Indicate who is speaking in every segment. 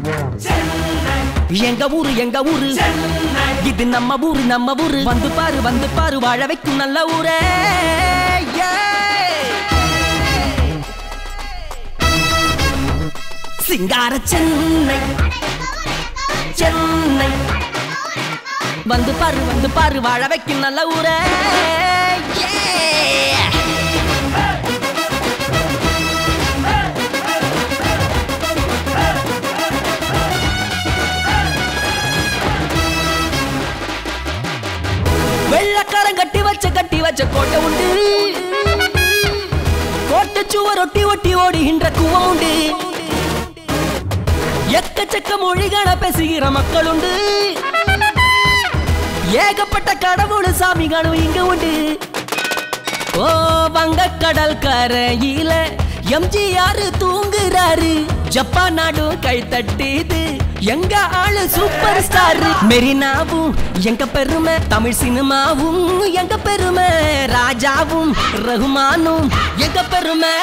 Speaker 1: எங்க ஊரு எங்க ஊரு இது நம்ம ஊரு நம்ம ஊரு வந்து பாரு வந்து பாரு வாழ வைக்கும் நல்ல ஊரே சிங்கார சென்னை சென்னை வந்து பாரு வந்து பாரு வாழ வைக்கும் நல்ல ஊரே Yeah! வெள்ளக்காரன் கட்டி வச்ச கட்டி வச்ச கோட்டை உண்டு கோட்டை சுவர் ஒட்டி ஒட்டி ஓடுகின்ற குவம் உண்டு எக்கச்சக்க மொழிகளை பேசுகிற மக்கள் உண்டு ஏகப்பட்ட கடவுள் சாமிகளும் இங்க உண்டு ஓ வங்கக்கடல் கரையில எம்ஜிஆர் தூங்குறாரு ஜப்பான் நாடு கை தட்டிது எங்க ஆளு சூப்பர் ஸ்டார் மெரினாவும் எங்க பெருமை தமிழ் சினிமாவும் எங்க பெருமை ராஜாவும் ரகுமானும் எங்க பெருமை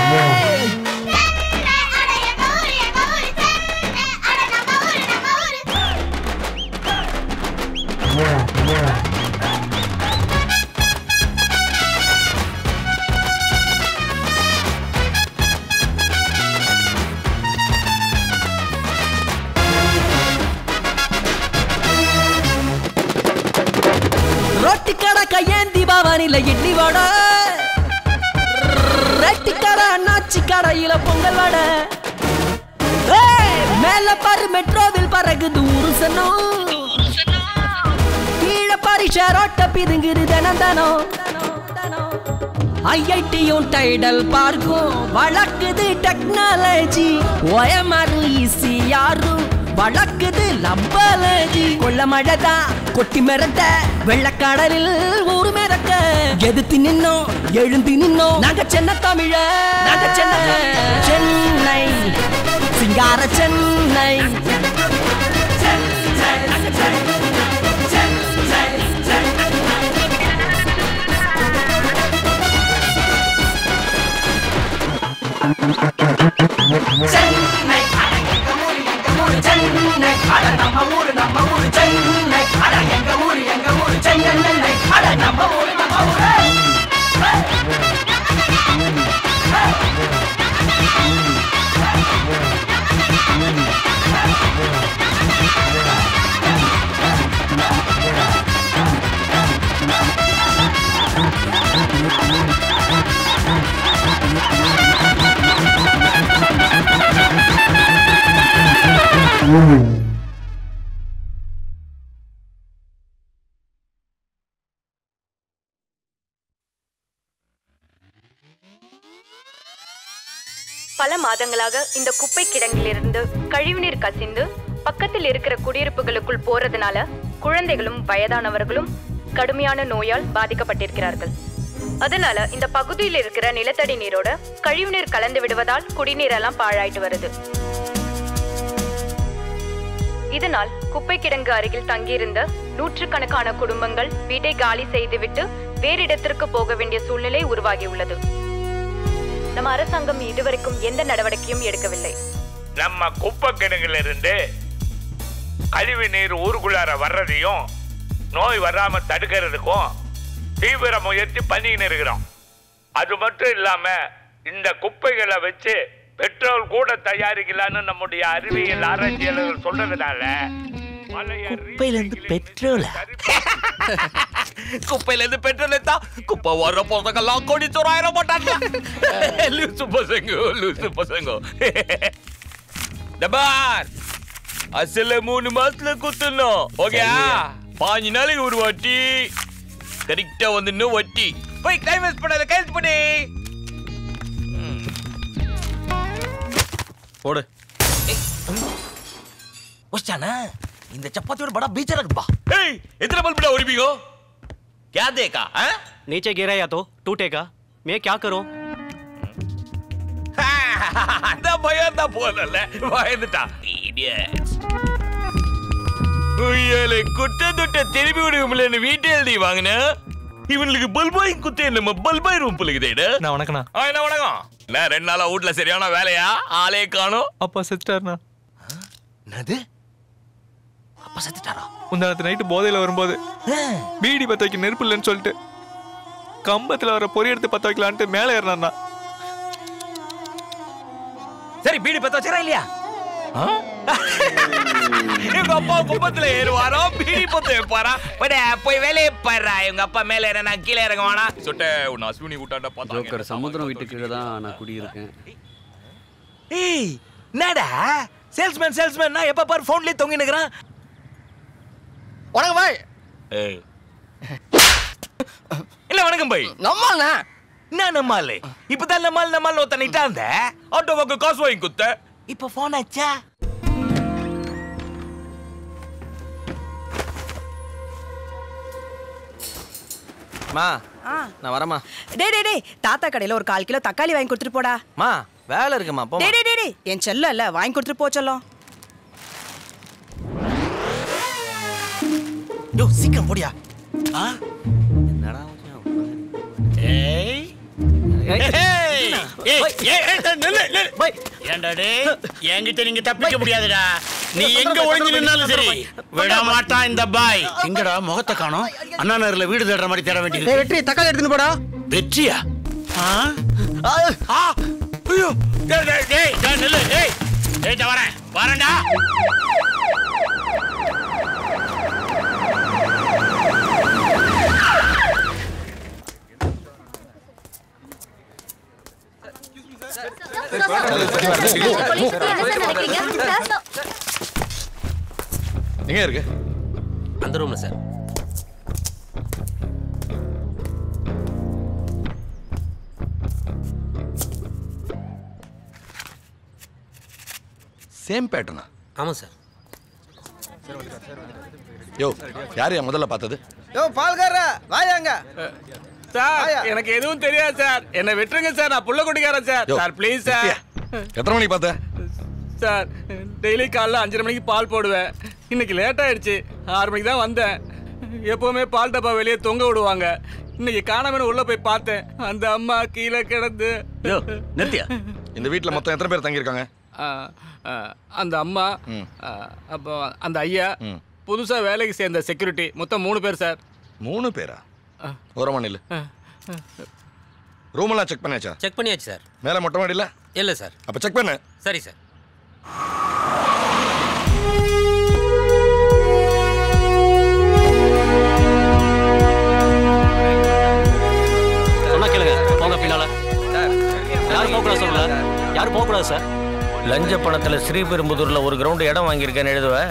Speaker 1: ரொட்டிக்கடை கையேந்தி பவானில இட்லி வடை ரெட்டிக்கடை அண்ணாச்சி கடையில பொங்கல் வடை ஏய், மேல பாரு மெட்ரோவில் பறகுது உருசனம் கீழே பாரு ஷேரோட்ட பிதுங்குது தினம் தினம் ஐஐடியும் டைடல் பார்க்கும் வழக்குது டெக்னாலஜி ஒயமாறு ஈசியாரும் வழக்குது லம்பாலஜி கொள்ள மழைதான் கொட்டி மிரட்ட வெள்ளக்கடலில் ஊரு மிரக்க எதிர்த்து நின்னோம் எழுந்து நின்னோம் நாங்க சென்ன தமிழ நாங்க சென்ன சென்னை சிங்கார சென்னை சென்னை அட எங்க ஊரு எங்க ஊரு சென்னை அட நம்ம ஊரு நம்ம ஊரு சென்னை அட எங்க ஊரு எங்க ஊரு சென்னை அட நம்ம ஊரு நம்ம ஊரு
Speaker 2: பல மாதங்களாக இந்த குப்பை கிடங்கிலிருந்து கழிவுநீர் கசிந்து பக்கத்தில் இருக்கிற குடியிருப்புகளுக்குள் போறதுனால குழந்தைகளும் வயதானவர்களும் கடுமையான நோயால் பாதிக்கப்பட்டிருக்கிறார்கள் அதனால இந்த பகுதியில் இருக்கிற நிலத்தடி நீரோட கழிவுநீர் கலந்து விடுவதால் குடிநீரெல்லாம் பாழாயிட்டு வருது இதனால் குப்பை கிடங்கு அருகில் தங்கியிருந்த நூற்றுக்கணக்கான குடும்பங்கள் வீட்டை காலி செய்துவிட்டு வேறு இடத்திற்கு போக வேண்டிய சூழ்நிலை உருவாகியுள்ளது நம்ம அரசாங்கம் இதுவரைக்கும் எந்த நடவடிக்கையும் எடுக்கவில்லை
Speaker 3: நம்ம குப்பை கிணங்குல இருந்து கழிவு நீர் ஊருக்குள்ளார வர்றதையும் நோய் வராம தடுக்கிறதுக்கும் தீவிர முயற்சி பண்ணின்னு இருக்கிறோம் அது மட்டும் இல்லாம இந்த குப்பைகளை வச்சு பெட்ரோல் கூட தயாரிக்கலாம்னு நம்முடைய அறிவியல் ஆராய்ச்சியாளர்கள் சொல்றதுனால பழைய
Speaker 4: குப்பையில இருந்து பெட்ரோலா?
Speaker 5: குப்பையில இருந்து பெட்ரோல் எடுத்தா குப்பை வர போறதுக்கெல்லாம் கோடி தூராயிர மாட்டாங்க லூசு பசங்க லூசு பசங்க டபார் அசல மூணு மாசத்துல குத்துணும் ஓகே பாஞ்சு நாளைக்கு ஒரு வாட்டி கரெக்டா வந்து இன்னும் வட்டி போய் டைம் வேஸ்ட் பண்ணாத கைது பண்ணி
Speaker 4: போடு ஒச்சானா இந்த சப்பாத்தியோட படா பீச்சா இருக்குப்பா
Speaker 5: ஏய் எத்தனை பல்புடா உரிப்பீங்க क्या देखा हैं?
Speaker 6: नीचे गिरा या तो टूटेगा मैं क्या करूं
Speaker 5: அந்த பயம் தான் போதல்ல பயந்துட்டான் Idiots. உய்யாலே குட்ட துட்ட திருப்பி விடுவோம்ல வீட்டை எழுதி வாங்கின இவனுக்கு பல்பாய் குத்தே நம்ம பல்பாய் ரூம் புலுக்குதேடா
Speaker 7: நான் வணக்கண்ணா
Speaker 5: ஆ, என்ன வணக்கம் நான் ரெண்டு நாளா வீட்ல சரியான வேலையா ஆளே காணோம்
Speaker 7: அப்பா சிஸ்டர்ண்ணா
Speaker 4: என்னது அப்பா செத்துட்டாரா
Speaker 7: முந்தானத்து நைட்டு போதையில வரும்போது பீடி பத்த வைக்க நெருப்பு இல்லைன்னு சொல்லிட்டு கம்பத்துல வர பொறி எடுத்து பத்த வைக்கலான்ட்டு மேலே ஏறினான்
Speaker 4: சரி பீடி பத்த வச்சா இல்லையா
Speaker 5: எங்க அப்பா குப்பத்துல ஏறுவாரோ பீடி பத்த வைப்பாரா போடா, போய் வேலையை பாருடா எங்க அப்பா மேல ஏற நான் கீழே இறங்க வேணா சொட்ட உன்னை அஸ்வினி விட்டாண்ட
Speaker 8: ஜோக்கர் சமுத்திரம் வீட்டு கீழே தான் நான் குடியிருக்கேன்
Speaker 4: ஏய் என்னடா சேல்ஸ்மேன் சேல்ஸ்மேன் நான் எப்ப பாரு ஃபோன்லயே தொங்கி நிக்கிறான்
Speaker 9: வணக்கம் பாய்
Speaker 5: ஏய். இல்ல வணக்கம் பை
Speaker 9: நம்மாண்ணா
Speaker 4: என்ன நம்மால்
Speaker 5: இப்பதான் நம்மால் நம்மால் ஒருத்தன் நிட்டாந்த ஆட்டோவுக்கு காசு வாங்கி குத்த
Speaker 4: இப்ப போன் ஆச்சா
Speaker 9: மா நான் வரமா
Speaker 10: டேய் டேய் டேய் தாத்தா கடையில ஒரு கால் கிலோ தக்காளி வாங்கி கொடுத்துட்டு போடா
Speaker 9: மா வேலை இருக்குமா போ
Speaker 10: டேய் டேய் டேய், டேய் என் செல்லம் இல்ல வாங்கி கொடுத்துட்டு போ செல்லம்
Speaker 4: யோ சீக்கிரம் போடியா ஆ
Speaker 9: என்னடா
Speaker 4: ஏய்
Speaker 11: ஏண்டா டேய் என்கிட்ட நீங்க தப்பிக்க முடியாதுடா நீ எங்க ஒளிஞ்சு நின்னாலும் சரி விட மாட்டான் இந்த பாய் எங்கடா முகத்தை காணோம் அண்ணா நகர்ல வீடு தேடுற மாதிரி தேட வேண்டியது
Speaker 9: வெற்றி தக்காளி எடுத்துன்னு போடா
Speaker 11: வெற்றியா ஆ? ஆ! ஐயோ டேய் டேய் டேய் டேய் நில்லு டேய் டேய் இதோ வரேன் வரேன்டா
Speaker 12: எங்க இருக்கு
Speaker 9: அந்த ரூம்ல சார்
Speaker 12: சேம் பேட்டர்னா
Speaker 9: ஆமாம் சார்
Speaker 12: யோ யாரையா முதல்ல பார்த்தது
Speaker 9: யோ பால்கார வாயாங்க
Speaker 7: சார் எனக்கு எதுவும் தெரியாது சார் என்னை விட்டுருங்க சார் நான் புள்ள குட்டிக்காரன் சார்
Speaker 12: யோ,
Speaker 7: சார் ப்ளீஸ் சார்
Speaker 12: நித்யா, எத்தனை மணிக்கு பார்த்த
Speaker 7: சார் டெய்லி காலைல அஞ்சரை மணிக்கு பால் போடுவேன் இன்னைக்கு லேட் ஆயிடுச்சு ஆறு மணிக்கு தான் வந்தேன் எப்பவுமே பால் டப்பா வெளியே தொங்க விடுவாங்க இன்னைக்கு காணாமனு உள்ள போய் பார்த்தேன் அந்த அம்மா கீழே கிடந்து
Speaker 11: யோ நிறுத்தியா
Speaker 12: இந்த வீட்ல மொத்தம் எத்தனை பேர் தங்கியிருக்காங்க
Speaker 7: ஆ, ஆ, அந்த அம்மா
Speaker 12: ம்.
Speaker 7: ஆ, அப்போ அந்த ஐயா
Speaker 12: ம்.
Speaker 7: புதுசா வேலைக்கு சேர்ந்த செக்யூரிட்டி மொத்தம் மூணு பேர் சார்
Speaker 12: மூணு பேரா ஓரமா நில்லு ரூம் எல்லாம் செக் பண்ணியாச்சா
Speaker 9: செக் பண்ணியாச்சு சார்
Speaker 12: மேல மொட்டை மாடியில
Speaker 9: இல்லை சார்
Speaker 12: அப்ப செக் பண்ணு
Speaker 9: சரி சார்
Speaker 6: சொன்னா கேளுங்க போங்க பின்னால யாரும் போகக்கூடாது சொல்லல யாரும் போகக்கூடாது சார்
Speaker 11: லஞ்ச பணத்துல ஸ்ரீபெரும்புதூர்ல ஒரு கிரவுண்ட் இடம் வாங்கியிருக்கேன்னு எழுதுவேன்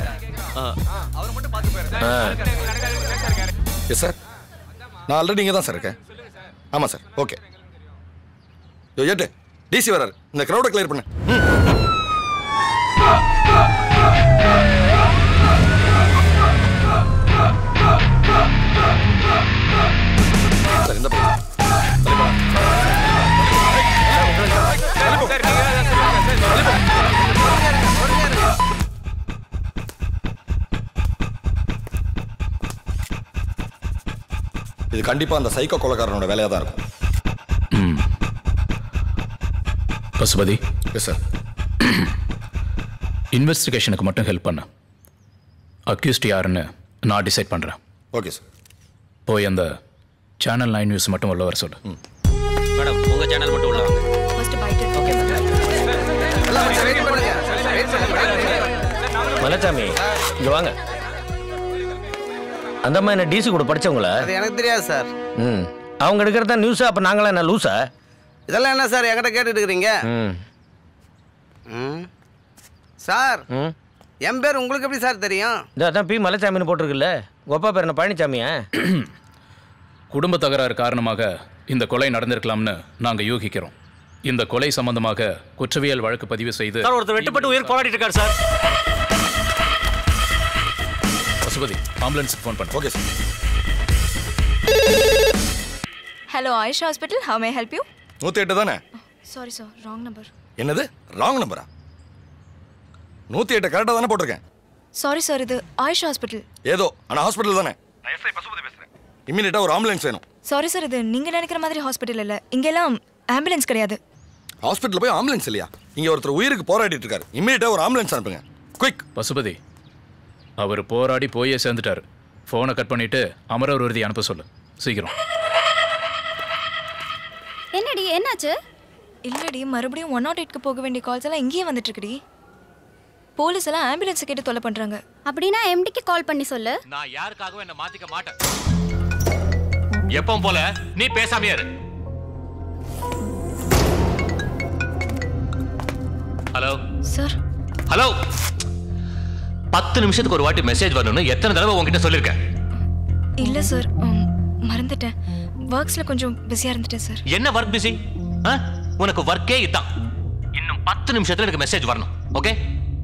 Speaker 12: எஸ் சார் நான் ஆல்ரெடி இங்கே தான் சார் இருக்கேன் ஆமாம் சார் ஓகே யோ ஏட்டு டிசி வராரு இந்த க்ரௌடை கிளியர் பண்ணு ம். சார் இந்த பக்கம். தள்ளி போங்க. இது கண்டிப்பா அந்த சைக்கோ கொலைக்காரனோட வேலையா தான் இருக்கும்
Speaker 13: பசுபதி
Speaker 12: எஸ் சார்
Speaker 13: இன்வெஸ்டிகேஷனுக்கு மட்டும் ஹெல்ப் பண்ண அக்யூஸ்ட் யாருன்னு நான் டிசைட் பண்ணுறேன்
Speaker 12: ஓகே சார்
Speaker 13: போய் அந்த சேனல் நைன் நியூஸ் மட்டும் உள்ள வர சொல்லு
Speaker 9: மேடம் உங்கள் சேனல் மட்டும் உள்ள வாங்க
Speaker 2: ஃபர்ஸ்ட் பைட் ஓகே
Speaker 11: மலைச்சாமி இங்க வாங்க அந்த அம்மா என்ன டிசி கூட படிச்சவங்கள
Speaker 9: அது எனக்கு தெரியாது சார்
Speaker 11: ம் அவங்க எடுக்கிறதா நியூஸா அப்ப நாங்களாம் என்ன லூஸா
Speaker 9: இதெல்லாம் என்ன சார் என்கிட்ட கேட்டுட்டு இருக்கிறீங்க
Speaker 11: ம்
Speaker 9: ம் சார்
Speaker 11: ம்
Speaker 9: என் பேர் உங்களுக்கு எப்படி சார் தெரியும்
Speaker 11: இந்த அதான் பி மலைச்சாமின்னு போட்டிருக்குல்ல கோப்பா பேர் என்ன பழனிசாமியா
Speaker 13: குடும்ப தகராறு காரணமாக இந்த கொலை நடந்திருக்கலாம்னு நாங்கள் யூகிக்கிறோம் இந்த கொலை சம்பந்தமாக குற்றவியல் வழக்கு பதிவு செய்து
Speaker 6: சார் ஒருத்தர் வெட்டுப்பட்டு உயிர் போராடிட்டு இருக்காரு சார்
Speaker 13: பசுபதி ஆம்புலன்ஸுக்கு ஃபோன் பண்ண
Speaker 12: okay sir
Speaker 2: hello Ayush hospital how may help you
Speaker 12: நூற்றி எட்டு தானே
Speaker 2: சாரி சார் ராங் நம்பர்
Speaker 12: என்னது ராங் நம்பரா நூற்றி எட்டு கரெக்டாக தானே போட்டிருக்கேன்
Speaker 2: சாரி சார் இது ஆயுஷ் ஹாஸ்பிட்டல்
Speaker 12: ஏதோ ஆனால் ஹாஸ்பிட்டல் தானே நான் எஸ்ஐ பசுபதி பேசுகிறேன் இம்மீடியட்டாக ஒரு ஆம்புலன்ஸ் வேணும்
Speaker 2: சாரி சார் இது நீங்க நினைக்கிற மாதிரி ஹாஸ்பிட்டல் இல்ல இங்கெல்லாம் ஆம்புலன்ஸ் கிடையாது
Speaker 12: ஹாஸ்பிட்டல் போய் ஆம்புலன்ஸ் இல்லையா இங்கே ஒருத்தர் உயிருக்கு போராடிட்டு இருக்காரு இம்மீடியட்டாக ஒரு ஆம்புலன்ஸ் அனுப்புங்க குயிக்
Speaker 13: பசுபதி அவர் போராடி போயே சேர்ந்துட்டாரு ஃபோனை கட் பண்ணிட்டு அமரர் உறுதி அனுப்ப சொல்லு சீக்கிரம்
Speaker 14: என்னடி என்னாச்சு
Speaker 15: இல்லடி மறுபடியும் ஒன் நாட் எயிட்க்கு போக வேண்டிய கால்ஸ் எல்லாம் இங்கேயே வந்துட்டு இருக்குடி போலீஸ் எல்லாம் ஆம்புலன்ஸ் கேட்டு தொலை பண்றாங்க
Speaker 14: அப்படின்னா எம்டிக்கு கால் பண்ணி சொல்லு
Speaker 16: நான் யாருக்காகவும் என்ன மாத்திக்க மாட்டேன் எப்பவும் போல நீ பேசாமையே இரு ஹலோ
Speaker 15: சார்
Speaker 16: ஹலோ பத்து நிமிஷத்துக்கு ஒரு வாட்டி மெசேஜ் வரணும்னு எத்தனை தடவை உங்ககிட்ட சொல்லியிருக்கேன்
Speaker 15: இல்ல சார் மறந்துட்டேன் ஒர்க்ஸ்ல கொஞ்சம் பிஸியா இருந்துட்டேன் சார்
Speaker 16: என்ன ஒர்க் பிஸி உனக்கு ஒர்க்கே இதான் இன்னும் பத்து நிமிஷத்துல எனக்கு மெசேஜ் வரணும் okay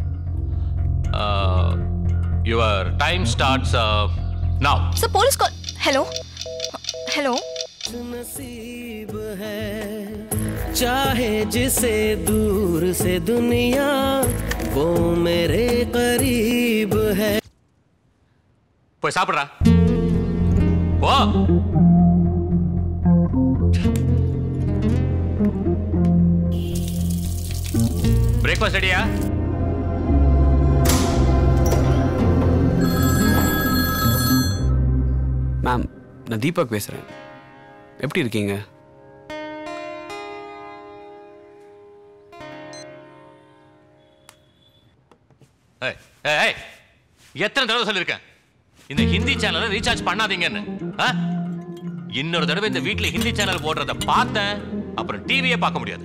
Speaker 16: your time starts now
Speaker 15: sir police call hello hello
Speaker 17: नसीब है चाहे जिसे दूर से दुनिया वो मेरे करीब है
Speaker 16: போய் சாப்பிடுறா ஓ பிரேக்ஃபாஸ்ட் ரெடியா
Speaker 8: மேம் நான் தீபக் பேசுகிறேன் எப்படி இருக்கீங்க
Speaker 16: ஏய், ஏய், ஏய், எத்தனை தடவை சொல்லியிருக்கேன் இந்த ஹிந்தி சேனலை ரீசார்ஜ் பண்ணாதீங்கன்னு ஆ? இன்னொரு தடவை இந்த வீட்ல ஹிந்தி சேனல் போடுறத பார்த்தேன் அப்புறம் டிவியே பார்க்க முடியாது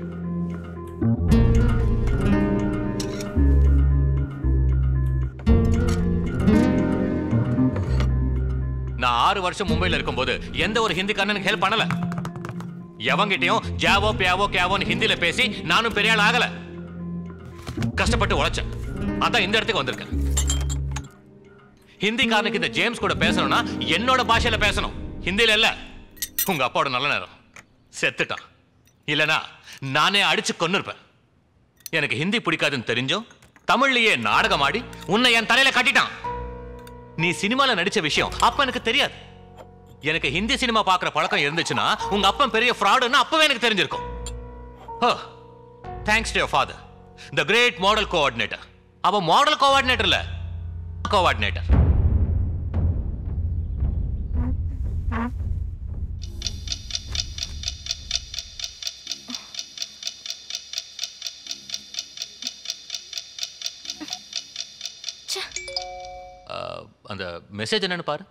Speaker 16: நான் ஆறு வருஷம் மும்பைல இருக்கும்போது எந்த ஒரு ஹிந்திக்காரனுக்கு ஹெல்ப் பண்ணல எவங்கிட்டயும் ஜாவோ பியாவோ கேவோன்னு ஹிந்தில பேசி நானும் பெரிய ஆள் ஆகல கஷ்டப்பட்டு உழைச்சேன் அதான் இந்த இடத்துக்கு வந்திருக்கேன் ஹிந்திக்காரனுக்கு இந்த ஜேம்ஸ் கூட பேசணும்னா என்னோட பாஷையில பேசணும் ஹிந்தில இல்ல உங்க அப்பாவோட நல்ல நேரம் செத்துட்டான் இல்லனா நானே அடிச்சு கொன்னிருப்பேன் எனக்கு ஹிந்தி பிடிக்காதுன்னு தெரிஞ்சும் தமிழ்லயே நாடகம் ஆடி உன்னை என் தலையில கட்டிட்டான் நீ சினிமால நடிச்ச விஷயம் அப்ப எனக்கு தெரியாது எனக்கு ஹிந்தி சினிமா பார்க்குற பழக்கம் இருந்துச்சுன்னா உங்க அப்பன் பெரிய ஃப்ராடுன்னு அப்பவே எனக்கு தெரிஞ்சிருக்கும் thanks to your father the great model coordinator அவ மாடல் கோஆர்டினேட்டர் இல்ல கோஆர்டினேட்டர் அந்த மெசேஜ் என்னன்னு பாரு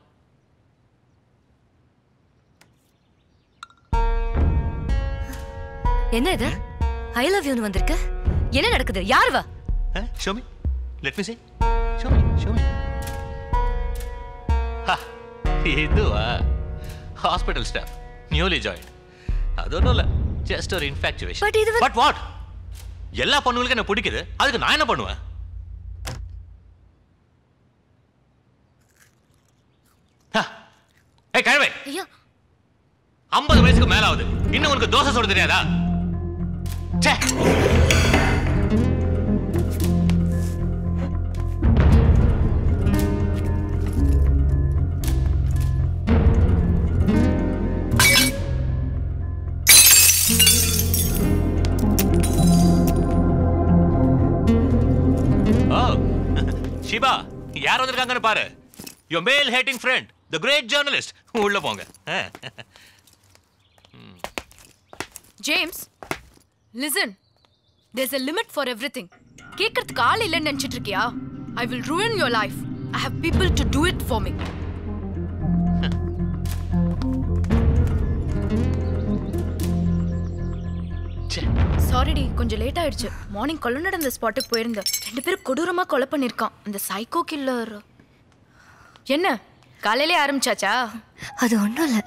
Speaker 18: என்ன இது ஐ லவ் யூன்னு வந்திருக்கு என்ன நடக்குது யார் வா
Speaker 16: show me let me say show me show me இதுவா ஹாஸ்பிட்டல் ஸ்டாஃப் நியூலி ஜாயின் அது ஒன்றும் இல்லை ஜஸ்ட் ஒரு இன்ஃபேக்சுவேஷன்
Speaker 18: But இது
Speaker 16: பட் வாட் எல்லா பொண்ணுங்களுக்கும் என்ன பிடிக்குது அதுக்கு நான் என்ன பண்ணுவேன் ஏய் கழுவை
Speaker 18: ஐயா
Speaker 16: ஐம்பது வயசுக்கு மேல ஆகுது இன்னும் உனக்கு தோசை சுட தெரியாதா ச்சே ஓ ஷிபா யார் வந்திருக்காங்கன்னு பாரு யோ male hating friend the great journalist உள்ள போங்க
Speaker 2: James listen there's a limit for everything கேட்கறதுக்கு ஆள் இல்லைன்னு நினைச்சிட்டு இருக்கியா I will ruin your life ஐ have people to do it for me சாரிடி கொஞ்சம் லேட் ஆயிடுச்சு மார்னிங் கொலை நடந்த ஸ்பாட்டுக்கு போயிருந்தேன் ரெண்டு பேரும் கொடூரமா கொலை பண்ணிருக்கான் அந்த சைக்கோ கில்லர் என்ன காலையிலே ஆரம்பிச்சாச்சா
Speaker 18: அது ஒன்றும் இல்லை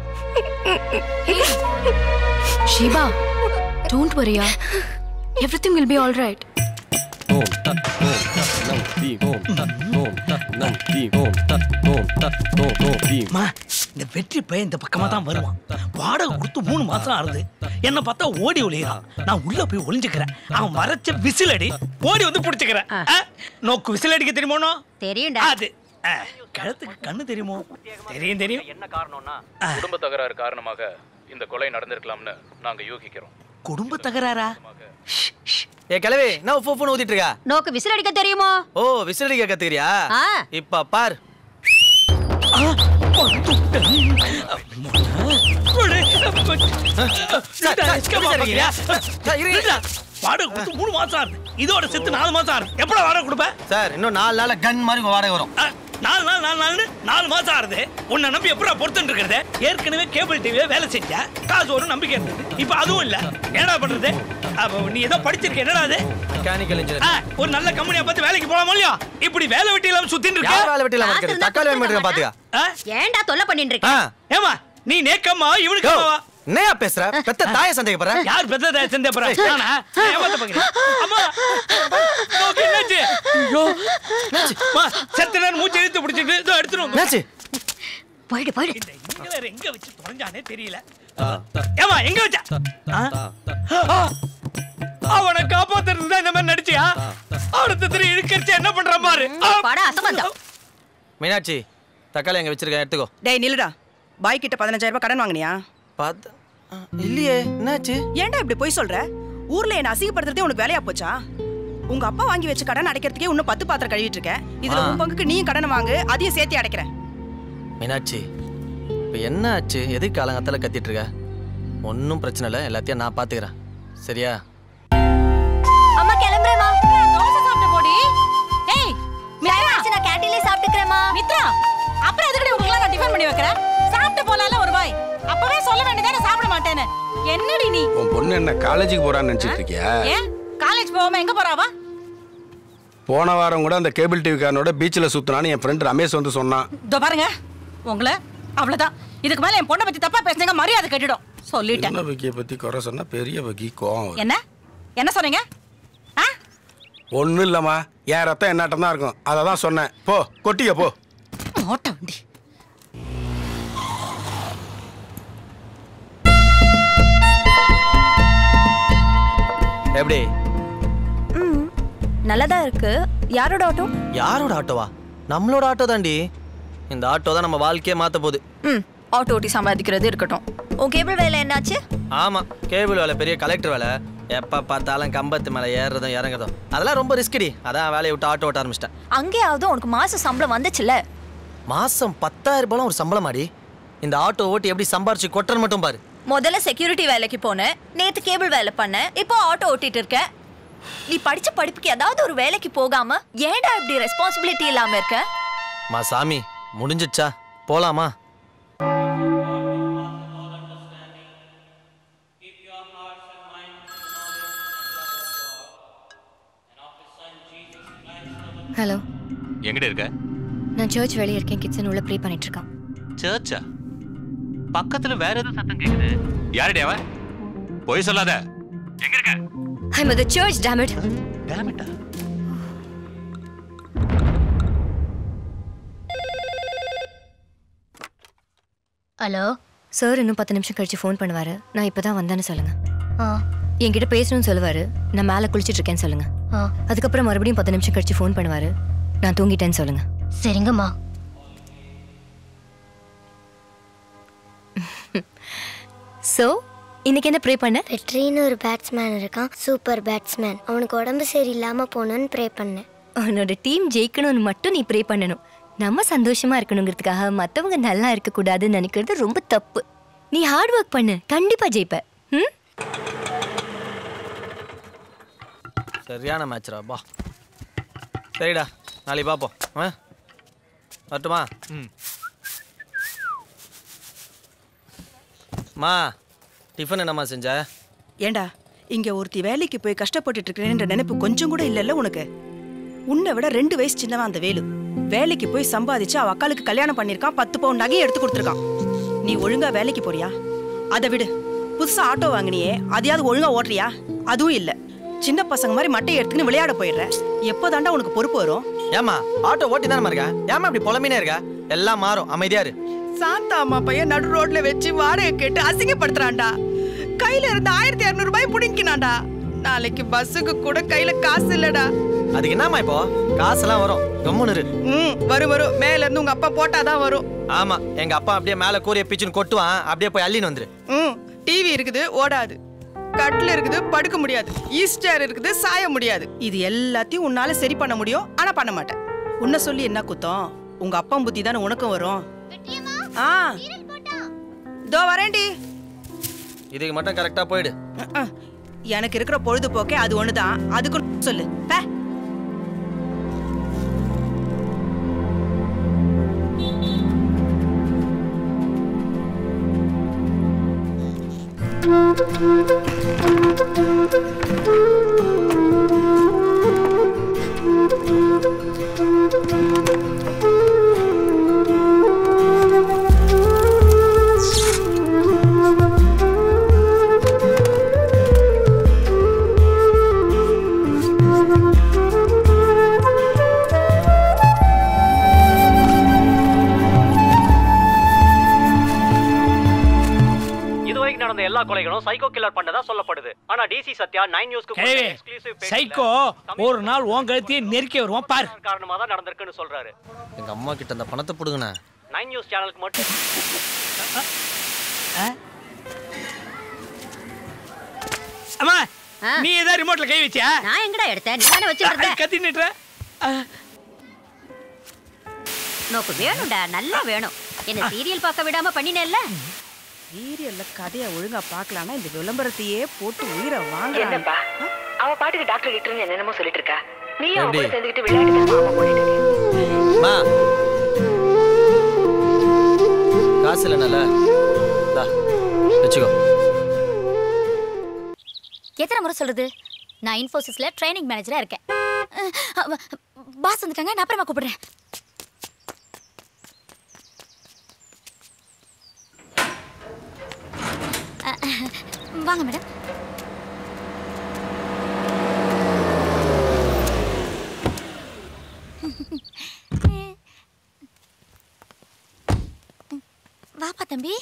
Speaker 2: Sheeba don't worry everything will be all right
Speaker 6: ஓம் தத் ஓம் தத் நம் தீ ஓம் தத் ஓம் தத் நம் தீ ஓம் தத் ஓம் தத் ஓம் ஓம் தீ
Speaker 4: அம்மா இந்த வெற்றி பையன் இந்த பக்கமா தான் வருவான் வாடகை கொடுத்து மூணு மாசம் ஆறுது என்ன பார்த்தா ஓடி ஒளியறான் நான் உள்ள போய் ஒளிஞ்சுக்கிறேன் அவன் மறைச்ச விசில் அடி ஓடி வந்து பிடிச்சுக்கிறேன் ஆ, நோக்கு விசில் அடிக்க தெரியுமோனோ
Speaker 10: தெரியும்டா
Speaker 4: அது ஆ, கழுத்துக்கு கண்ணு தெரியுமோ தெரியும் தெரியும்
Speaker 13: என்ன காரணம்னா குடும்ப தகராறு காரணமாக இந்த கொலை நடந்திருக்கலாம்னு நாங்க யூகிக்கிறோம்
Speaker 4: குடும்ப தகராறா
Speaker 19: ஏ கிளவி என்ன உப்பு உப்புன்னு ஊத்திட்டு இருக்கா
Speaker 18: நோக்கு விசில் அடிக்க தெரியுமோ
Speaker 19: ஓ விசில் அடிக்க கத்துக்கிறியா
Speaker 18: ஆ.
Speaker 19: இப்ப பார்
Speaker 4: வாடகை கொடுத்து மூணு மாசம் ஆகுது இதோட செத்து நாலு மாசம் ஆகுது எப்படா வாடகை கொடுப்பேன்
Speaker 19: சார் இன்னும் நாலு நாள்ல கன் மாதிரி உங்க வாடகை வரும்
Speaker 4: நாலு நாள் நாலு நாள்னு நாலு மாசம் ஆகுது உன்னை நம்பி எப்படா பொறுத்துட்டு இருக்கிறது ஏற்கனவே கேபிள் டிவியே வேலை செஞ்ச காசு ஒரு நம்பிக்கை இருந்தது இப்போ அதுவும் இல்ல என்னடா பண்றது அப்ப நீ ஏதோ படிச்சிருக்க என்னடா அது
Speaker 19: மெக்கானிக்கல் இன்ஜினியர்
Speaker 4: ஆ, ஒரு நல்ல கம்பெனியை பார்த்து வேலைக்கு போலாமோ இல்லையா இப்படி வேலை வெட்டி இல்லாம சுத்தின்னு இருக்க
Speaker 19: யார் வேலை வெட்டி இல்லாம இருக்கிறது? தக்காளி வாங்கி மட்டும் பாத்துக்க.
Speaker 18: ஏன்டா தொல்லை பண்ணிட்டு இருக்க
Speaker 4: ஏமா நீ நேக்கம்மா இவனுக்கு அம்மாவா?
Speaker 19: என்னையா பேசுற பெத்த தாயை சந்தேகப்படுற
Speaker 4: யார் பெத்த தாயை சந்தேகப்படுறா? நானா? நான் ஏமாத்த பார்க்கிறேன். அம்மா, நோக்கு என்னாச்சு? ஐயோ, அம்மா, செத்த நேரம் மூச்சு இழுத்து பிடிச்சிட்டு இதோ எடுத்துட்டு வந்து.
Speaker 19: என்னாச்சு?
Speaker 18: போயிடு போயிடு
Speaker 4: இந்த இங்கிலர் எங்க வச்சு தொலைஞ்சானே தெரியல ஏமா எங்க வச்ச ஆ? ஆ, அவனை காப்பாத்துறது தான் இந்த மாதிரி நடிச்சியா அடுத்த திரு இழுக்கரிச்சு என்ன பண்றான் பாரு ஆ.
Speaker 18: பட அசம்பந்தம்
Speaker 19: மீனாட்சி தக்காளி எங்க வச்சிருக்கேன் எடுத்துக்கோ
Speaker 10: டேய் நில்லுடா பாய் கிட்ட பதினஞ்சாயிரம் ரூபாய் கடன் வாங்குனியா
Speaker 19: பாத்து இல்லையே என்னாச்சு
Speaker 10: ஏன்டா இப்படி போய் சொல்ற ஊர்ல என்ன அசிங்கப்படுத்துறதே உனக்கு வேலையா போச்சா உங்க அப்பா வாங்கி வச்ச கடன் அடைக்கிறதுக்கே இன்னும் பத்து பாத்திரம் கழுவிட்டு இருக்க இதுல
Speaker 19: ஆ.
Speaker 10: உன் பங்குக்கு நீயும் கடனை வாங்கு அதையும் சேர்த்து அடைக்கிறேன்
Speaker 19: மீனாட்சி இப்போ என்ன ஆச்சு எதுக்கு காலங்கத்தால கத்திட்டு இருக்க ஒன்றும் பிரச்சனை இல்லை எல்லாத்தையும் நான் பார்த்துக்கிறேன் சரியா
Speaker 18: அம்மா கிளம்புறேமா தோசை சாப்பிட்டு போடி ஏய் மித்ரா நான் கேண்டீன்லயே சாப்பிட்டுக்கறேமா
Speaker 20: மித்ரா அப்புறம் எதுக்கு உங்களுக்கு நான் டிஃபன் பண்ணி வைக்கிறேன் சாப்பிட்டு போலாம்ல ஒரு வாய் அப்பவே சொல்ல வேண்டியதானே சாப்பிட மாட்டேன்னு என்னடி நீ
Speaker 21: உன் பொண்ணு என்ன காலேஜுக்கு போறான்னு நினைச்சிட்டு இருக்கியா
Speaker 20: ஏன் காலேஜ் போகாம எங்க போறாவா
Speaker 21: போன வாரம் கூட அந்த கேபிள் டிவி காரனோட பீச்சில் சுத்தினான்னு என் ஃப்ரெண்ட் ரமேஷ் வந்து சொன்னான்
Speaker 20: இதோ பாருங்க உங்களை அவ்வளவுதான் இதுக்கு மேல என் பொண்ணை பத்தி தப்பா பேசுனீங்க மரியாதை கட்டிடும் சொல்லிட்டேன்
Speaker 21: சின்ன வக்கியை பத்தி குறை சொன்னா பெரிய வக்கி கோவம் வரும்.
Speaker 20: என்ன என்ன சொன்னீங்க
Speaker 21: ஒண்ணும் இல்லம்மா என் ரத்தம் என்னாட்டம் தான் இருக்கும் அதை தான் சொன்னேன் போ கொட்டிக்க போ
Speaker 20: ஓட்ட வண்டி
Speaker 19: எப்படி
Speaker 15: ம் நல்லதா இருக்கு யாரோட ஆட்டோ
Speaker 19: யாரோட ஆட்டோவா நம்மளோட ஆட்டோ தாண்டி இந்த ஆட்டோ தான் நம்ம வாழ்க்கையே மாத்த போகுது
Speaker 15: ம் ஆட்டோ ஓட்டி சம்பாதிக்கிறது இருக்கட்டும் உன் கேபிள் வேலை என்னாச்சு
Speaker 19: ஆமா கேபிள் வேலை பெரிய கலெக்டர் வேலை எப்ப பார்த்தாலும் கம்பத்து மேல ஏறுறதும் இறங்குறதும் அதெல்லாம் ரொம்ப ரிஸ்கடி அதான் வேலையை விட்டு ஆட்டோ ஓட்ட ஆரம்பிச்சிட்டேன்
Speaker 15: அங்கேயாவது உனக்கு மாச சம்பளம் வந்துச்சுல
Speaker 19: மாசம் பத்தாயிரம் ரூபாய் ஒரு சம்பளமாடி இந்த ஆட்டோ ஓட்டி எப்படி சம்பாரிச்சு கொட்டுறது மட்டும் பாரு
Speaker 15: முதல்ல செக்யூரிட்டி வேலைக்கு போனேன் நேத்து கேபிள் வேலை பண்ணேன் இப்போ ஆட்டோ ஓட்டிட்டு இருக்கேன் நீ படிச்ச படிப்புக்கு ஏதாவது ஒரு வேலைக்கு போகாம ஏன்டா இப்படி ரெஸ்பான்சிபிலிட்டி இல்லாம இருக்க
Speaker 19: மா சாமி முடிஞ்சிடுச்சா போலாமா
Speaker 18: ஹலோ
Speaker 16: எங்கட இருக்க
Speaker 18: நான் சர்ச் வெளியே இருக்கேன் கிச்சன் உள்ள ப்ரே பண்ணிட்டு இருக்கான்
Speaker 16: சர்ச்சா பக்கத்துல வேற ஏதோ சத்தம் கேக்குது யாரடி அவ போய் சொல்லாத எங்க இருக்க
Speaker 18: I am the church damn it
Speaker 16: damn it
Speaker 18: hello sir இன்னும் பத்து நிமிஷம் கழிச்சு ஃபோன் பண்ணுவாரு நான் இப்பதான் வந்தேன்னு சொல்லுங்க என்கிட்ட பேசணும்னு சொல்லுவாரு நான் மேலே குளிச்சிட்டு இருக்கேன்னு சொல்லுங்க அதுக்கப்புறம் மறுபடியும் பத்து நிமிஷம் கழிச்சு ஃபோன் பண்ணுவாரு நான் தூங்கிட்டேன்னு சொல்லுங்க சரிங்கம்மா ஸோ இன்னைக்கு என்ன ப்ரே பண்ண
Speaker 22: வெற்றின்னு ஒரு பேட்ஸ்மேன் இருக்கான் சூப்பர் பேட்ஸ்மேன் அவனுக்கு உடம்பு சரியில்லாம போகணும்னு ப்ரே பண்ணேன்
Speaker 18: உன்னோட டீம் ஜெயிக்கணும்னு மட்டும் நீ ப்ரே பண்ணணும் நம்ம சந்தோஷமா இருக்கணுங்கிறதுக்காக மத்தவங்க நல்லா இருக்கக்கூடாதுன்னு நினைக்கிறது ரொம்ப தப்பு நீ ஹார்ட் ஒர்க் பண்ணு கண்டிப்பா ஜெயிப்ப ம்
Speaker 19: சரியான மேட்ச்ரா பா சரிடா நாளைக்கு பார்ப்போம் ஆ வரட்டுமா ம் மா டிஃபன் என்னம்மா செஞ்ச
Speaker 10: ஏண்டா இங்க ஒருத்தி வேலைக்கு போய் கஷ்டப்பட்டுட்டு இருக்கிறேன்ற நினைப்பு கொஞ்சம் கூட இல்லல்ல உனக்கு உன்னை விட ரெண்டு வயசு சின்னவன் அந்த வேலு வேலைக்கு போய் சம்பாதிச்சு அவ அக்காளுக்கு கல்யாணம் பண்ணிருக்கான் பத்து பவுன் நகையை எடுத்து கொடுத்துருக்கான் நீ ஒழுங்கா வேலைக்கு போறியா அதை விடு புதுசா ஆட்டோ வாங்கினியே அதையாவது ஒழுங்கா ஓட்டுறியா அதுவும் இல்ல சின்ன பசங்க மாதிரி மட்டையை எடுத்துன்னு விளையாட போயிடுற எப்போதாண்டா உனக்கு பொறுப்பு வரும்
Speaker 19: ஏமா ஆட்டோ ஓட்டி தானே இருக்கா ஏமா இப்படி புலம்பினே இருக்கா எல்லாம் மாறும் அமைதியா இரு
Speaker 10: சாந்தா அம்மா பையன் நடு ரோட்ல வச்சு வாடகை கேட்டு அசிங்கப்படுத்துறான்டா கையில இருந்த ஆயிரத்தி இரநூறு ரூபாய் புடிங்கினான்டா நாளைக்கு பஸ்ஸுக்கு கூட கையில காசு இல்லடா
Speaker 19: அதுக்கு என்னம்மா இப்போ காசெல்லாம் வரும் கம்முன்னு இரு
Speaker 10: ம் வரும் வரும் மேல இருந்து உங்க அப்பா போட்டாதான் வரும்
Speaker 19: ஆமா எங்க அப்பா அப்படியே மேல கூறிய பிச்சுன்னு கொட்டுவான் அப்படியே போய் அள்ளின்னு வந்துரு
Speaker 10: ம் டிவி இருக்குது ஓடாது கட்டில் இருக்குது படுக்க முடியாது ஈஸ்டர் இருக்குது சாய முடியாது இது எல்லாத்தையும் உன்னால சரி பண்ண முடியும் ஆனா பண்ண மாட்டேன் உன்னை சொல்லி என்ன குத்தம் உங்க அப்பா புத்தி தானே உனக்கும் வரும் ஆ இதோ வரேன்டி
Speaker 19: இதுக்கு மட்டும் கரெக்டா போயிடு
Speaker 10: அஹ், எனக்கு இருக்கிற பொழுதுபோக்கே அது ஒண்ணுதான் அதுக்கு சொல்லு பே
Speaker 1: இதுவரைக்கும் நடந்த எல்லா கொலைகளும் சைக்கோ கில்லர் பண்ணதா சொல்லப்படுது ஆனா டிசி சத்யா நைன் நியூஸ்க்கு
Speaker 4: கிழவி சைக்கோ ஒரு நாள் உன் கழுத்தையே நெருக்கி வருவான் பாரு
Speaker 1: காரணமா தான் நடந்திருக்குன்னு சொல்றாரு
Speaker 19: எங்க அம்மா கிட்ட அந்த பணத்தை புடுங்கண்ணே
Speaker 1: நைன் நியூஸ் சேனலுக்கு மட்டும்
Speaker 4: அம்மா நீ ஏதாவது ரிமோட்ல கை வச்சியா
Speaker 3: நான் எங்கடா எடுத்தேன் நீ தானே வச்சுட்டு இருந்த
Speaker 4: கத்தி நிட்டுற
Speaker 3: நோக்கு வேணும்டா நல்லா வேணும் என்ன சீரியல் பார்க்க விடாம பண்ணினேல்ல
Speaker 10: சீரியல்ல கதையை ஒழுங்கா பார்க்கலாம்னா இந்த விளம்பரத்தையே போட்டு உயிரை வாங்க
Speaker 2: என்னப்பா அவ பாட்டுக்கு டாக்டர் கிட்ட என்னென்னமோ சொல்லிட்டு இருக்கா நீ அவ
Speaker 19: எப்படி?
Speaker 2: கூட சேர்ந்துக்கிட்டு விளையாட்டு
Speaker 19: மா காசு இல்லைனால தா வச்சுக்கோ
Speaker 14: எத்தனை முறை சொல்றது நான் இன்ஃபோசிஸ்ல ட்ரைனிங் மேனேஜரா இருக்கேன் பாஸ் வந்துட்டாங்க நான் அப்புறமா கூப்பிடுறேன் அஹ், வாங்க மேடம் வாப்பா தம்பி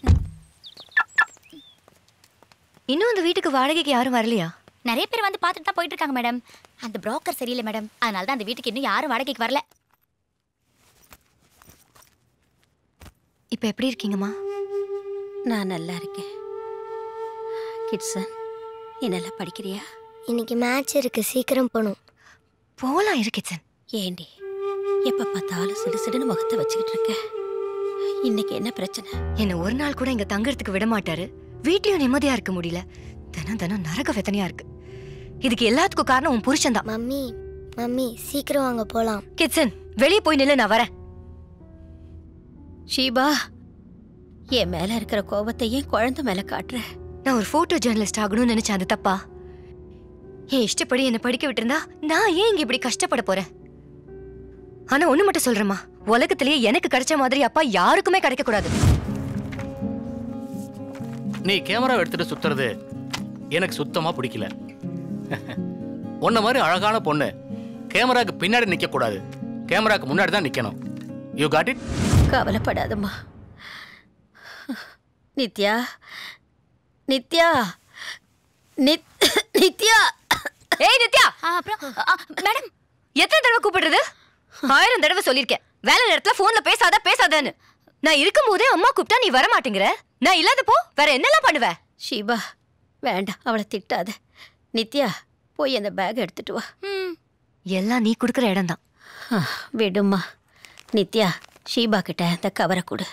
Speaker 18: இன்னும் அந்த வீட்டுக்கு வாடகைக்கு யாரும் வரலையா
Speaker 14: நிறைய பேர் வந்து பார்த்துட்டு தான் போயிட்டு இருக்காங்க மேடம் அந்த புரோக்கர் சரியில்லை மேடம் அதனால தான் அந்த வீட்டுக்கு இன்னும் யாரும் வாடகைக்கு வரல
Speaker 18: இப்போ எப்படி இருக்கீங்கம்மா
Speaker 3: நான் நல்லா இருக்கேன் கிட்சன் நீ நல்லா படிக்கிறியா
Speaker 22: இன்னைக்கு மேட்ச் இருக்கு சீக்கிரம் போகணும்
Speaker 18: போலாம் இரு கிச்சன்
Speaker 3: ஏண்டி எப்ப பார்த்தாலும் சிடு சிடுன்னு முகத்தை வச்சுக்கிட்டு இருக்க இன்னைக்கு என்ன பிரச்சனை
Speaker 18: என்ன ஒரு நாள் கூட இங்க தங்கறதுக்கு விட மாட்டாரு வீட்லயும் நிம்மதியா இருக்க முடியல தினம் தினம் நரக வேதனையா இருக்கு இதுக்கு எல்லாத்துக்கும் காரணம் உன் புருஷன் தான்
Speaker 22: மம்மி மம்மி சீக்கிரம் வாங்க போலாம்
Speaker 18: கிச்சன் வெளியே போய் நில்லு நான் வரேன்
Speaker 3: ஷீபா என் மேல இருக்கிற கோபத்தை ஏன் குழந்தை மேல காட்டுற
Speaker 18: நான் ஒரு போட்டோ ஜேர்னலிஸ்ட் ஆகணும்னு நினைச்சேன் அது தப்பா என் இஷ்டப்படி என்ன படிக்க விட்டிருந்தா நான் ஏன் இங்க இப்படி கஷ்டப்பட போறேன் ஆனா ஒண்ணு மட்டும் சொல்றேம்மா உலகத்திலேயே எனக்கு கிடைச்ச மாதிரி அப்பா யாருக்குமே கிடைக்க கூடாது
Speaker 11: நீ கேமரா எடுத்துட்டு சுத்துறது எனக்கு சுத்தமா பிடிக்கல உன்ன மாதிரி அழகான பொண்ணு கேமராக்கு பின்னாடி நிக்க கூடாது கேமராக்கு முன்னாடி தான் நிக்கணும் யூ காட் இட்
Speaker 3: கவலைப்படாதம்மா நித்யா நித்யா நித் நித்யா
Speaker 18: ஏய் நித்யா
Speaker 14: அப்புறம் மேடம்
Speaker 18: எத்தனை தடவை கூப்பிடுறது ஆயிரம் தடவை சொல்லிருக்கேன் வேலை நேரத்துல போன்ல பேசாத பேசாதன்னு நான் இருக்கும் போதே அம்மா கூப்பிட்டா நீ வர மாட்டேங்கிற நான் இல்லாதப்போ வேற என்னெல்லாம் பண்ணுவ
Speaker 3: ஷீபா வேண்டாம் அவளை திட்டாத நித்யா போய் அந்த பேக் எடுத்துட்டு வா
Speaker 18: எல்லாம் நீ கொடுக்குற இடம் தான்
Speaker 3: விடுமா நித்யா ஷீபா கிட்ட அந்த கவரை கொடு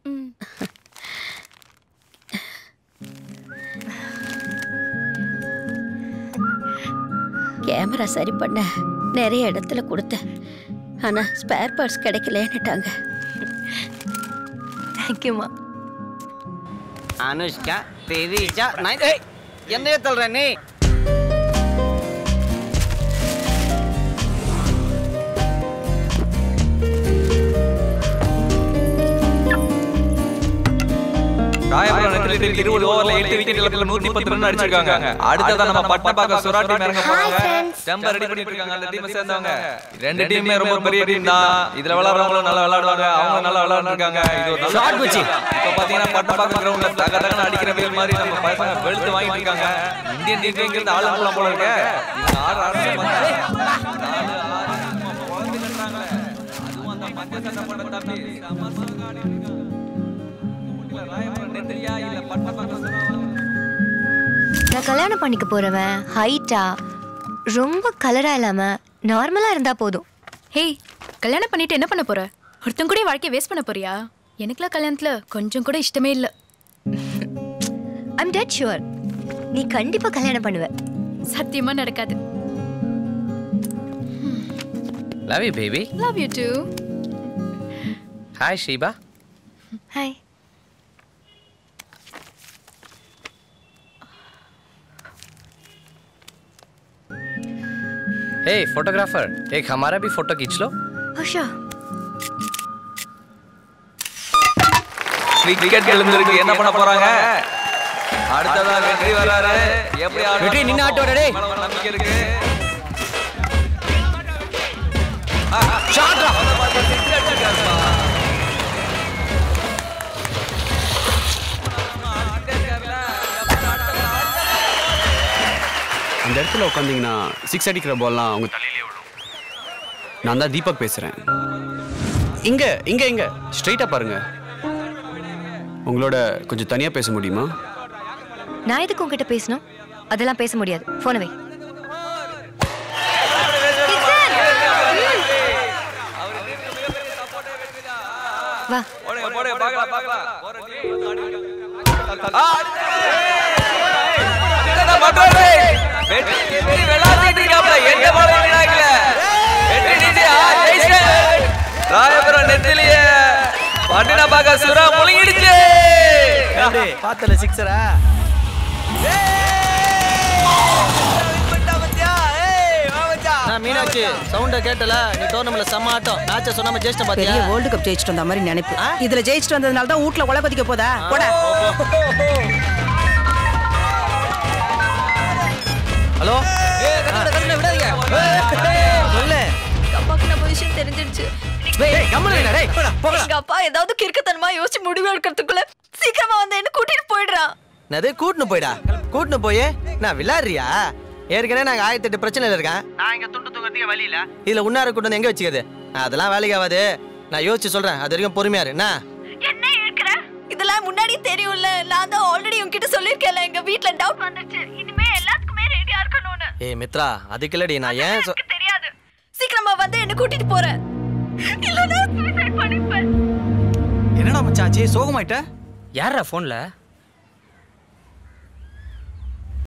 Speaker 3: கேமரா சரி பண்ண நிறைய இடத்துல கொடுத்தேன் ஆனா ஸ்பேர் பார்ட்ஸ் கிடைக்கலன்னுட்டாங்க
Speaker 18: தேங்க்யூமா
Speaker 9: அனுஷ்கா திரிஜா நைன் ஏய் என்னையே தள்ளுற நீ
Speaker 23: ராயபுரம் நெத்திலிக்கு இருபது ஓவர்ல எட்டு விக்கெட் இழப்புல நூத்தி பத்து ரன் அடிச்சிருக்காங்க அடுத்ததான் நம்ம பட்டப்பாக்க சுறா டீம் இறங்க போறாங்க ஸ்டம்ப ரெடி பண்ணிட்டு இருக்காங்க அந்த டீம் சேர்ந்தவங்க ரெண்டு டீமே ரொம்ப பெரிய டீம் தான் இதுல விளையாடுறவங்களும் நல்லா விளையாடுவாங்க அவங்க நல்லா விளையாடுறாங்க இருக்காங்க இது ஒரு நல்ல
Speaker 19: Shot வச்சு.
Speaker 23: இப்ப பாத்தீங்கன்னா பட்டப்பாக்க கிரவுண்ட்ல தக தகன அடிக்கிற வேல் மாதிரி நம்ம பசங்க வெளுத்து வாங்கிட்டு இருக்காங்க இந்தியன் டீம்ங்கிறது ஆளுங்கலாம் போல இருக்க இவங்க ஆறு ஆறு நாலு ஆறு குழந்தை கட்டுறாங்களே அதுவும் அந்த மத்திய சட்டை படம் தம்பி சமசகாடி இருக்காங்க ராயபுரம் நெத்திரியா இல்ல பட்டப்பாக்க சுறா
Speaker 18: நான் கல்யாணம் பண்ணிக்க போறவன் ஹைட்டா ரொம்ப கலரா இல்லாம நார்மலா இருந்தா போதும்
Speaker 2: ஹேய் கல்யாணம் பண்ணிட்டு என்ன பண்ண போற ஒருத்தன் கூட வாழ்க்கைய வேஸ்ட் பண்ண போறியா எனக்குலாம் கல்யாணத்துல கொஞ்சம் கூட இஷ்டமே இல்ல
Speaker 18: ஐம் டெட் ஷுவர் நீ கண்டிப்பா கல்யாணம் பண்ணுவ
Speaker 2: சத்தியமா நடக்காது
Speaker 5: love you baby
Speaker 2: love you too
Speaker 5: hi Sheeba
Speaker 18: hi
Speaker 5: hey photographer एक हमारा भी फोटो खींच लो
Speaker 18: ஆஷா
Speaker 23: கிரிக்கெட் எழுந்திருக்கு என்ன பண்ண போறாங்க அடுத்ததா வெற்றி வராரு எப்படி ஆடுறாரு?
Speaker 9: வெற்றி நின்னு ஆட்டு வாடா, டேய்.
Speaker 23: மேல ஒரு நம்பிக்கை இருக்கு
Speaker 9: ஷாட்ரா
Speaker 8: அந்த இடத்துல உட்காந்தீங்கன்னா சிக்ஸ் அடிக்கிற பால்லாம் அவங்க தலையிலே விழும் நான் தான் தீபக் பேசுறேன் இங்க இங்க இங்க ஸ்ட்ரைட்டா பாருங்க உங்களோட கொஞ்சம் தனியா பேச முடியுமா
Speaker 18: நான் எதுக்கு உங்ககிட்ட பேசணும் அதெல்லாம் பேச முடியாது போன வை வா
Speaker 23: போடு, போடு, பார்க்கலாம், பார்க்கலாம். என்னடா பண்றாரு? வெற்றி, வெற்றி விளையாடிட்டு இருக்காப்ல. என்ன பாடம் விளையாடல? வெற்றி நீதி, ஆ, ஜெயிச்சிட்டாரு. ராயபுரம் நெத்திலிய பட்டின பாக்க சுறா முழுங்கிடுச்சு
Speaker 19: பார்த்தல சிக்ஸரா நான் மீனாட்சி சவுண்ட கேட்டல நீ டோர்னமெண்ட்ல செம்ம ஆட்டம் மேட்ச சொன்னாம ஜெயிச்சிட்ட
Speaker 10: பெரிய
Speaker 19: பாத்தியா
Speaker 10: வேர்ல்டு கப் ஜெயிச்சிட்டு வந்த மாதிரி நினைப்பு இதுல ஜெயிச்சிட்டு வந்ததுனால தான் வீட்ல கொலை கொதிக்க போதா போடா
Speaker 19: ஹலோ சொல்லு
Speaker 15: அப்பாக்கு நம்ம விஷயம் தெரிஞ்சிடுச்சு
Speaker 19: டேய் கம்முனு இருடா, டேய் போடா போடா
Speaker 15: எங்க அப்பா ஏதாவது கிறுக்குத்தனமா யோசிச்சு முடிவு எடுக்கிறதுக்குள்ள சீக்கிரமா வந்து என்ன கூட்டிட்டு போயிடுறான்
Speaker 19: என்னது கூட்டுன்னு போயிடா கூட்டுன்னு போய் நான் விளையாடுறியா ஏற்கனவே நாங்க ஆயிரத்தி எட்டு பிரச்சனையில இருக்கேன் நான் இங்க துண்டு தூங்கறதுக்கு வழி இல்ல இதுல உன்னார கூட்டு வந்து எங்க வச்சுக்கிறது அதெல்லாம் வேலைக்கு ஆகாது நான் யோசிச்சு சொல்றேன் அது வரைக்கும் பொறுமையா இரு என்ன
Speaker 15: என்ன இருக்கிற இதெல்லாம் முன்னாடி தெரியும்ல நான் தான் ஆல்ரெடி உன்கிட்ட சொல்லிருக்கேன்ல எங்க வீட்ல டவுட் வந்துருச்சு இனிமே எல்லாத்துக்குமே ரெடியா இருக்கணும்னு
Speaker 19: ஏய் மித்ரா அதுக்கு இல்லடி நான் ஏன் சொ-
Speaker 15: தெரியாது சீக்கிரமா வந்து என்ன கூட்டிட்டு போற இல்லனா சூசைட் பண்ணிப்பேன்
Speaker 9: என்னடா மச்சாச்சு சோகமாயிட்ட
Speaker 5: யாரா ஃபோன்ல